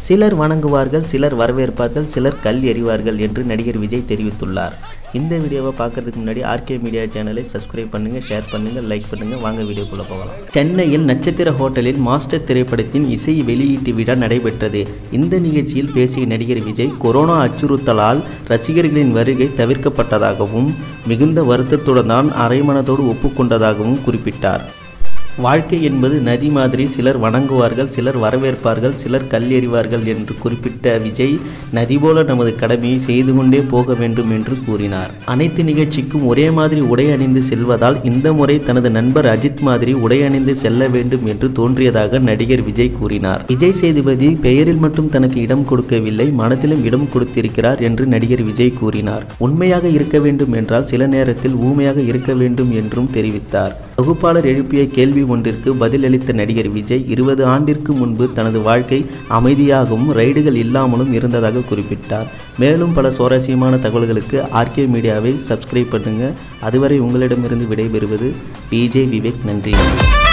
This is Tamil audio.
சிலர் வணங்குவார்கள் சிலர் வரவேற்பார்கள் சிலர் கல் எறிவார்கள் என்று நடிகர் விஜய் தெரிவித்துள்ளார் இந்த வீடியோவை பார்க்கறதுக்கு முன்னாடி ஆர்கே மீடியா சேனலை சப்ஸ்கிரைப் பண்ணுங்க ஷேர் பண்ணுங்க லைக் பண்ணுங்க வாங்க வீடியோக்குள்ள போகலாம் சென்னையில் நட்சத்திர ஹோட்டலில் மாஸ்டர் திரைப்படத்தின் இசை வெளியீட்டு விழா நடைபெற்றது இந்த நிகழ்ச்சியில் பேசிய நடிகர் விஜய் கொரோனா அச்சுறுத்தலால் ரசிகர்களின் வருகை தவிர்க்கப்பட்டதாகவும் மிகுந்த வருத்தத்துடன் தான் அரைமனதோடு ஒப்புக்கொண்டதாகவும் குறிப்பிட்டார் வாழ்க்கை என்பது நதி மாதிரி சிலர் வணங்குவார்கள் சிலர் வரவேற்பார்கள் சிலர் கல் எறிவார்கள் என்று குறிப்பிட்ட விஜய் நதி போல நமது கடமையை செய்து கொண்டே போக வேண்டும் என்று கூறினார் அனைத்து நிகழ்ச்சிக்கும் ஒரே மாதிரி உடை அணிந்து செல்வதால் இந்த முறை தனது நண்பர் அஜித் மாதிரி உடை அணிந்து செல்ல வேண்டும் என்று தோன்றியதாக நடிகர் விஜய் கூறினார் விஜய் சேதுபதி பெயரில் மட்டும் தனக்கு இடம் கொடுக்கவில்லை மனத்திலும் இடம் கொடுத்திருக்கிறார் என்று நடிகர் விஜய் கூறினார் உண்மையாக இருக்க வேண்டும் என்றால் சில நேரத்தில் ஊமையாக இருக்க வேண்டும் என்றும் தெரிவித்தார் தொகுப்பாளர் எழுப்பிய கேள்வி ஒன்றிற்கு பதிலளித்த நடிகர் விஜய் இருபது ஆண்டிற்கு முன்பு தனது வாழ்க்கை அமைதியாகவும் ரைடுகள் இல்லாமலும் இருந்ததாக குறிப்பிட்டார் மேலும் பல சுவாரஸ்யமான தகவல்களுக்கு ஆர்கே மீடியாவை சப்ஸ்கிரைப் பண்ணுங்க அதுவரை உங்களிடமிருந்து விடைபெறுவது பிஜே விவேக் நன்றி